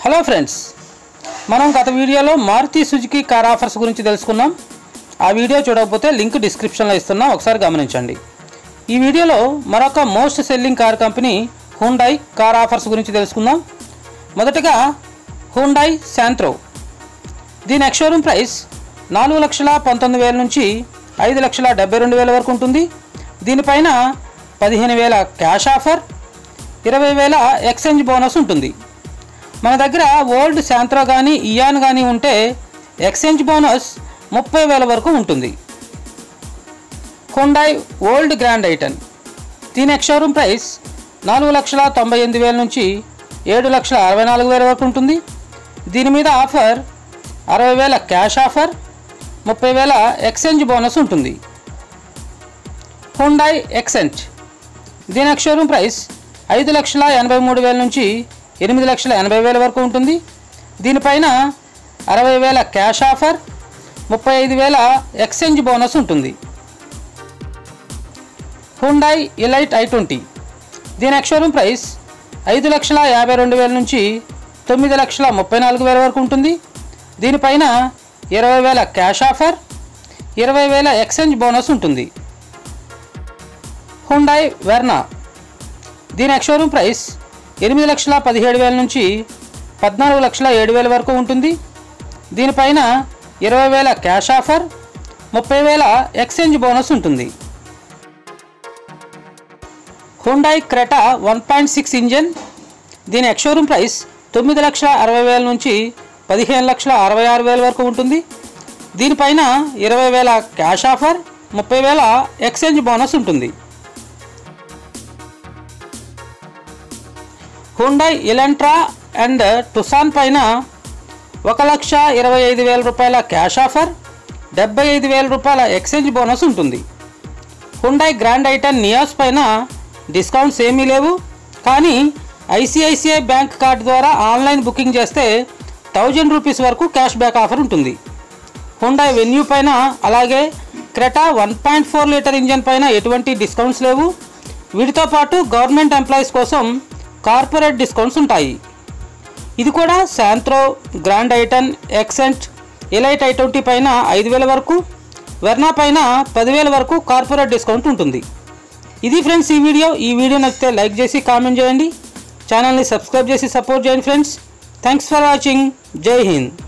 hello friends మనం గత వీడియోలో మారుతి సుజుకి కార్ ఆఫర్స్ గురించి తెలుసుకున్నాం ఆ వీడియో చూడకపోతే లింక్ డిస్క్రిప్షన్లో ఇస్తున్నాం ఒకసారి గమనించండి ఈ వీడియోలో మరొక most selling car company Hyundai car offers గురించి తెలుసుకుందాం మొదటగా హుండై శాంత్రో దీని ఎక్స్షోరూమ్ ప్రైస్ నాలుగు లక్షల పంతొమ్మిది వేల నుంచి ఐదు లక్షల డెబ్బై రెండు వేల వరకు ఉంటుంది దీనిపైన పదిహేను వేల క్యాష్ ఆఫర్ ఇరవై వేల ఎక్స్చేంజ్ బోనస్ ఉంటుంది మన దగ్గర ఓల్డ్ శాంత్రో కానీ ఇయాన్ కానీ ఉంటే ఎక్స్చేంజ్ బోనస్ ముప్పై వేల వరకు ఉంటుంది హుండాయ్ ఓల్డ్ గ్రాండ్ ఐటన్ దీని ఎక్స్షోరూమ్ ప్రైస్ నాలుగు లక్షల తొంభై ఎనిమిది వేల నుంచి ఏడు లక్షల అరవై నాలుగు వేల వరకు ఉంటుంది దీని మీద ఆఫర్ అరవై వేల క్యాష్ ఆఫర్ ముప్పై వేల ఎక్స్చేంజ్ బోనస్ ఉంటుంది హుండాయ్ ఎక్సెంట్ దీని ఎక్స్షోరూమ్ ప్రైస్ ఐదు లక్షల ఎనభై మూడు వేల నుంచి ఎనిమిది లక్షల ఎనభై వేల వరకు ఉంటుంది దీనిపైన అరవై వేల క్యాష్ ఆఫర్ ముప్పై ఐదు వేల ఎక్స్చేంజ్ బోనస్ ఉంటుంది హుండాయ్ ఇలైట్ ఐ ట్వంటీ దీని ఎక్స్షోరూమ్ ప్రైస్ ఐదు లక్షల యాభై రెండు వేల నుంచి తొమ్మిది లక్షల ముప్పై నాలుగు వేల వరకు ఉంటుంది దీనిపైన ఇరవై వేల క్యాష్ ఆఫర్ ఇరవై వేల ఎక్స్చేంజ్ బోనస్ ఉంటుంది హుండాయ్ వెర్నా దీని ఎక్స్షోరూమ్ ప్రైస్ ఎనిమిది లక్షల పదిహేడు వేల నుంచి పద్నాలుగు లక్షల ఏడు వేల వరకు ఉంటుంది దీనిపైన ఇరవై వేల క్యాష్ ఆఫర్ ముప్పై వేల ఎక్స్చేంజ్ బోనస్ ఉంటుంది Hyundai Creta one point six engine దీని ఎక్స్షోరూమ్ ప్రైస్ తొమ్మిది లక్షల అరవై వేల నుంచి పదిహేను లక్షల అరవై ఆరు వేల వరకు ఉంటుంది దీనిపైన ఇరవై వేల క్యాష్ ఆఫర్ ముప్పై వేల ఎక్స్చేంజ్ బోనస్ ఉంటుంది హుండాయ్ ఇలెంట్రా అండ్ టుసాన్ పైన ఒక లక్ష ఇరవై ఐదు వేల రూపాయల క్యాష్ ఆఫర్ డెబ్బై ఐదు వేల రూపాయల ఎక్స్చేంజ్ బోనస్ ఉంటుంది హుండాయ్ గ్రాండ్ ఐటన్ నియాస్ పైన డిస్కౌంట్స్ ఏమీ లేవు కానీ ఐసిఐసిఐ బ్యాంక్ కార్డ్ ద్వారా ఆన్లైన్ బుకింగ్ చేస్తే థౌజండ్ రూపీస్ వరకు క్యాష్ బ్యాక్ ఆఫర్ ఉంటుంది హుండాయ్ వెన్యూ పైన అలాగే Creta one point four litre engine పైన ఎటువంటి డిస్కౌంట్స్ లేవు వీటితో పాటు గవర్నమెంట్ ఎంప్లాయీస్ కోసం కార్పొరేట్ డిస్కౌంట్స్ ఉంటాయి ఇది కూడా Santro Grand i ten Xcent Elite i twenty పైన ఐదు వేల వరకు వెర్నా పైన పదివేల వరకు కార్పొరేట్ డిస్కౌంట్ ఉంటుంది ఇది ఫ్రెండ్స్ ఈ వీడియో ఈ వీడియో నచ్చితే లైక్ చేసి కామెంట్ చేయండి ఛానల్ని సబ్స్క్రైబ్ చేసి సపోర్ట్ చేయండి ఫ్రెండ్స్ థ్యాంక్స్ ఫర్ వాచింగ్ జై హింద్